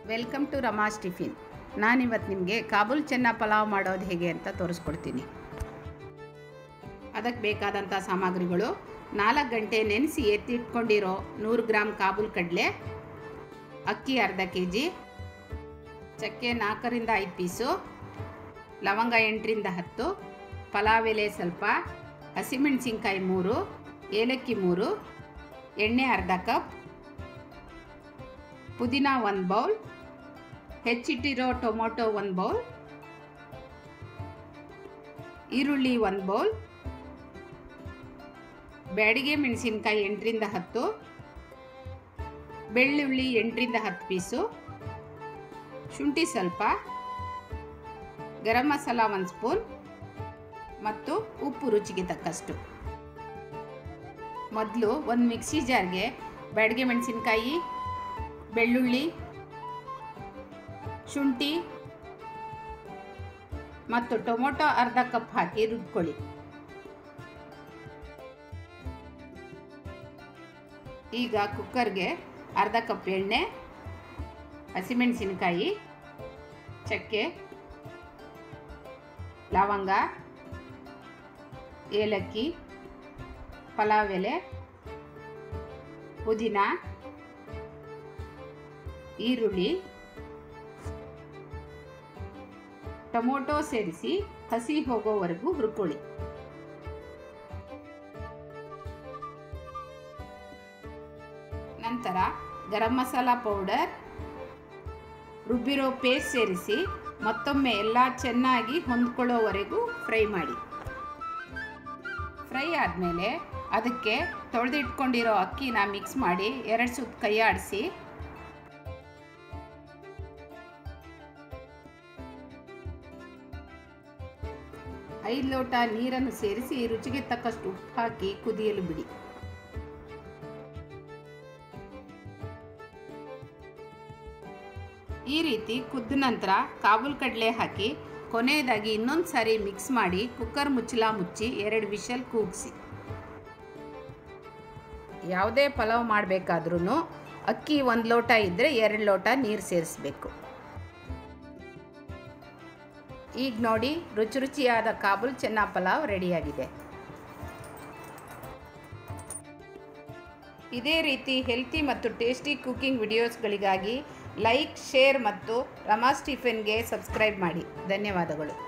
welcome to Rama's tiffin ನಾನಿವತ್ತು ನಿಮಗೆ ಕಾಬೂಲ್ ಚೆನ್ನ ಪಲಾವ್ ಮಾಡೋದು ಹೇಗೆ ಅಂತ ತೋರಿಸ್ಕೊಡ್ತೀನಿ ಅದಕ್ಕೆ ಬೇಕಾದಂಥ ಸಾಮಗ್ರಿಗಳು ನಾಲ್ಕು ಗಂಟೆ ನೆನೆಸಿ ಎತ್ತಿಟ್ಕೊಂಡಿರೋ ನೂರು ಗ್ರಾಮ್ ಕಾಬೂಲ್ ಕಡಲೆ ಅಕ್ಕಿ ಅರ್ಧ ಕೆ ಜಿ ಚಕ್ಕೆ ನಾಲ್ಕರಿಂದ ಐದು ಪೀಸು ಲವಂಗ ಎಂಟರಿಂದ ಹತ್ತು ಪಲಾವ್ ಎಲೆ ಸ್ವಲ್ಪ ಹಸಿಮೆಣಸಿನ್ಕಾಯಿ ಮೂರು ಏಲಕ್ಕಿ ಮೂರು ಎಣ್ಣೆ ಅರ್ಧ ಕಪ್ ಪುದೀನ ಒಂದು ಬೌಲ್ ಹೆಚ್ಚಿಟ್ಟಿರೋ ಟೊಮೊಟೊ ಒಂದು ಬೌಲ್ ಈರುಳ್ಳಿ ಒಂದು ಬೌಲ್ ಬ್ಯಾಡಿಗೆ ಮೆಣಸಿನ್ಕಾಯಿ ಎಂಟರಿಂದ ಹತ್ತು ಬೆಳ್ಳುಳ್ಳಿ ಎಂಟರಿಂದ ಹತ್ತು ಪೀಸು ಶುಂಠಿ ಸ್ವಲ್ಪ ಗರಂ ಮಸಾಲ ಒಂದು ಸ್ಪೂನ್ ಮತ್ತು ಉಪ್ಪು ರುಚಿಗೆ ತಕ್ಕಷ್ಟು ಮೊದಲು ಒಂದು ಮಿಕ್ಸಿ ಜಾರ್ಗೆ ಬ್ಯಾಡಿಗೆ ಮೆಣಸಿನ್ಕಾಯಿ ಬೆಳ್ಳುಳ್ಳಿ ಶುಂಠಿ ಮತ್ತು ಟೊಮೊಟೊ ಅರ್ಧ ಕಪ್ ಹಾಕಿ ರುಬ್ಕೊಳ್ಳಿ ಈಗ ಕುಕ್ಕರ್ಗೆ ಅರ್ಧ ಕಪ್ ಎಣ್ಣೆ ಹಸಿಮೆಣಸಿನಕಾಯಿ ಚಕ್ಕೆ ಲವಂಗ ಏಲಕ್ಕಿ ಪಲಾವ್ ಎಲೆ ಪುದೀನ ಈರುಳ್ಳಿ ಟೊಮೊಟೊ ಸೇರಿಸಿ ಹಸಿ ಹೋಗೋವರೆಗೂ ಹುರ್ಕೊಳ್ಳಿ ನಂತರ ಗರಂ ಮಸಾಲ ಪೌಡರ್ ರುಬ್ಬಿರೋ ಪೇಸ್ಟ್ ಸೇರಿಸಿ ಮತ್ತೊಮ್ಮೆ ಎಲ್ಲ ಚೆನ್ನಾಗಿ ಹೊಂದ್ಕೊಳ್ಳೋವರೆಗೂ ಫ್ರೈ ಮಾಡಿ ಫ್ರೈ ಆದಮೇಲೆ ಅದಕ್ಕೆ ತೊಳೆದಿಟ್ಕೊಂಡಿರೋ ಅಕ್ಕಿನ ಮಿಕ್ಸ್ ಮಾಡಿ ಎರಡು ಸುತ್ತ ಕೈ ಆಡಿಸಿ ಐದು ಲೋಟ ನೀರನ್ನು ಸೇರಿಸಿ ರುಚಿಗೆ ತಕ್ಕಷ್ಟು ಉಪ್ಪು ಹಾಕಿ ಕುದಿಯಲು ಬಿಡಿ ಈ ರೀತಿ ಕುದ್ದ ನಂತರ ಕಾಬೂಲ್ ಕಡಲೆ ಹಾಕಿ ಕೊನೆಯದಾಗಿ ಇನ್ನೊಂದು ಸಾರಿ ಮಿಕ್ಸ್ ಮಾಡಿ ಕುಕ್ಕರ್ ಮುಚ್ಚಲ ಮುಚ್ಚಿ ಎರಡು ವಿಷಲ್ ಕೂಗಿಸಿ ಯಾವುದೇ ಪಲಾವ್ ಮಾಡಬೇಕಾದ್ರೂ ಅಕ್ಕಿ ಒಂದು ಲೋಟ ಇದ್ದರೆ ಎರಡು ಲೋಟ ನೀರು ಸೇರಿಸಬೇಕು ಈಗ ನೋಡಿ ರುಚಿ ರುಚಿಯಾದ ಕಾಬೂಲ್ ಚೆನ್ನ ಪಲಾವ್ ರೆಡಿಯಾಗಿದೆ ಇದೇ ರೀತಿ ಹೆಲ್ತಿ ಮತ್ತು ಟೇಸ್ಟಿ ಕುಕಿಂಗ್ ವಿಡಿಯೋಸ್ಗಳಿಗಾಗಿ ಲೈಕ್ ಶೇರ್ ಮತ್ತು ರಮಾಸ್ ಟಿಫಿನ್ಗೆ ಸಬ್ಸ್ಕ್ರೈಬ್ ಮಾಡಿ ಧನ್ಯವಾದಗಳು